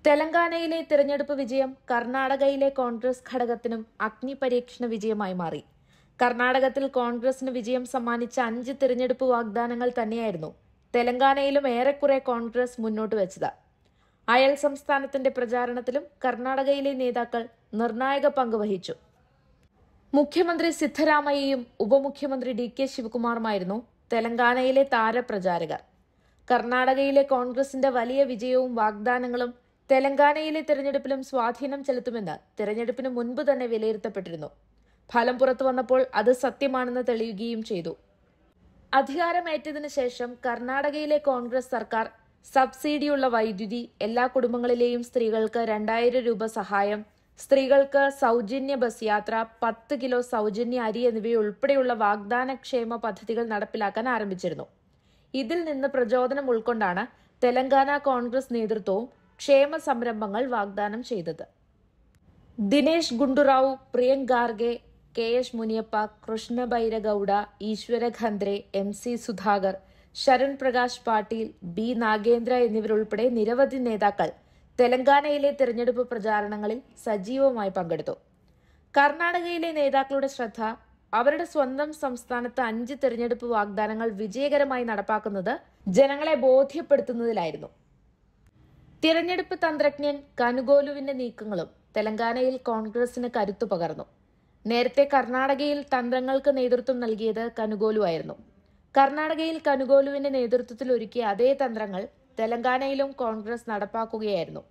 തെലങ്കാനയിലെ തിരഞ്ഞെടുപ്പ് വിജയം കർണാടകയിലെ കോൺഗ്രസ് ഘടകത്തിനും അഗ്നിപരീക്ഷണ വിജയമായി മാറി കർണാടകത്തിൽ കോൺഗ്രസിന് വിജയം സമ്മാനിച്ച അഞ്ച് തിരഞ്ഞെടുപ്പ് വാഗ്ദാനങ്ങൾ തന്നെയായിരുന്നു തെലങ്കാനയിലും ഏറെക്കുറെ കോൺഗ്രസ് മുന്നോട്ട് വെച്ചത് അയൽ സംസ്ഥാനത്തിന്റെ പ്രചാരണത്തിലും കർണാടകയിലെ നേതാക്കൾ നിർണായക പങ്ക് വഹിച്ചു മുഖ്യമന്ത്രി സിദ്ധരാമയ്യയും ഉപമുഖ്യമന്ത്രി ഡി കെ ശിവകുമാറുമായിരുന്നു തെലങ്കാനയിലെ താരപ്രചാരകർ കർണാടകയിലെ കോൺഗ്രസിന്റെ വലിയ വിജയവും വാഗ്ദാനങ്ങളും തെലങ്കാനയിലെ തെരഞ്ഞെടുപ്പിലും സ്വാധീനം ചെലുത്തുമെന്ന് തെരഞ്ഞെടുപ്പിന് മുൻപ് തന്നെ വിലയിരുത്തപ്പെട്ടിരുന്നു ഫലം പുറത്തു വന്നപ്പോൾ അത് സത്യമാണെന്ന് തെളിയുകയും ചെയ്തു അധികാരമേറ്റതിനു ശേഷം കർണാടകയിലെ കോൺഗ്രസ് സർക്കാർ സബ്സിഡിയുള്ള വൈദ്യുതി എല്ലാ കുടുംബങ്ങളിലെയും സ്ത്രീകൾക്ക് രണ്ടായിരം രൂപ സഹായം സ്ത്രീകൾക്ക് സൗജന്യ ബസ് യാത്ര പത്ത് കിലോ സൗജന്യ അരി എന്നിവയുൾപ്പെടെയുള്ള വാഗ്ദാനക്ഷേമ പദ്ധതികൾ നടപ്പിലാക്കാൻ ആരംഭിച്ചിരുന്നു ഇതിൽ നിന്ന് പ്രചോദനം ഉൾക്കൊണ്ടാണ് തെലങ്കാന കോൺഗ്രസ് നേതൃത്വവും ക്ഷേമ സംരംഭങ്ങൾ വാഗ്ദാനം ചെയ്തത് Dinesh Gundu Rao Priyank Kharge K S Muniyappa Krishna Byre Gowda Eshwar Khandre M C Sudhakar Sharan Prakash Patil B Nagendra എന്നിവരുൾപ്പെടെ നിരവധി നേതാക്കൾ തെലങ്കാനയിലെ തെരഞ്ഞെടുപ്പ് പ്രചാരണങ്ങളിൽ സജീവമായി പങ്കെടുത്തു കർണാടകയിലെ നേതാക്കളുടെ ശ്രദ്ധ അവരുടെ സ്വന്തം സംസ്ഥാനത്ത് അഞ്ച് തെരഞ്ഞെടുപ്പ് വാഗ്ദാനങ്ങൾ വിജയകരമായി നടപ്പാക്കുന്നത് ജനങ്ങളെ ബോധ്യപ്പെടുത്തുന്നതിലായിരുന്നു തിരഞ്ഞെടുപ്പ് തന്ത്രജ്ഞൻ കനുഗോലുവിന്റെ നീക്കങ്ങളും തെലങ്കാനയിൽ കോൺഗ്രസിന് കരുത്തു പകർന്നു നേരത്തെ കർണാടകയിൽ തന്ത്രങ്ങൾക്ക് നേതൃത്വം നൽകിയത് കനുഗോലുവായിരുന്നു കർണാടകയിൽ കനുഗോലുവിന്റെ നേതൃത്വത്തിൽ ഒരുക്കിയ അതേ തന്ത്രങ്ങൾ തെലങ്കാനയിലും കോൺഗ്രസ് നടപ്പാക്കുകയായിരുന്നു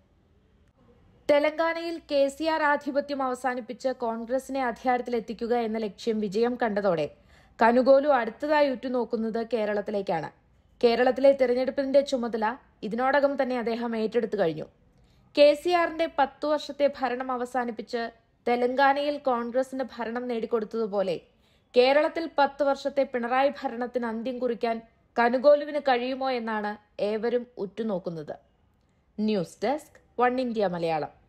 തെലങ്കാനയിൽ കെ സി ആർ ആധിപത്യം അവസാനിപ്പിച്ച് കോൺഗ്രസിനെ അധികാരത്തിലെത്തിക്കുക എന്ന ലക്ഷ്യം വിജയം കണ്ടതോടെ കനുഗോലു അടുത്തതായി ഉറ്റുനോക്കുന്നത് കേരളത്തിലേക്കാണ് കേരളത്തിലെ തെരഞ്ഞെടുപ്പിന്റെ ചുമതല ഇതിനോടകം തന്നെ അദ്ദേഹം ഏറ്റെടുത്തു കഴിഞ്ഞു കെ സി ആറിന്റെ പത്തു വർഷത്തെ ഭരണം അവസാനിപ്പിച്ച് തെലങ്കാനയിൽ കോൺഗ്രസിന് ഭരണം നേടിക്കൊടുത്തതുപോലെ കേരളത്തിൽ പത്ത് വർഷത്തെ പിണറായി ഭരണത്തിന് അന്ത്യം കുറിക്കാൻ കനുഗോലുവിന് കഴിയുമോ എന്നാണ് ഏവരും ഉറ്റുനോക്കുന്നത് news desk One India Malayalam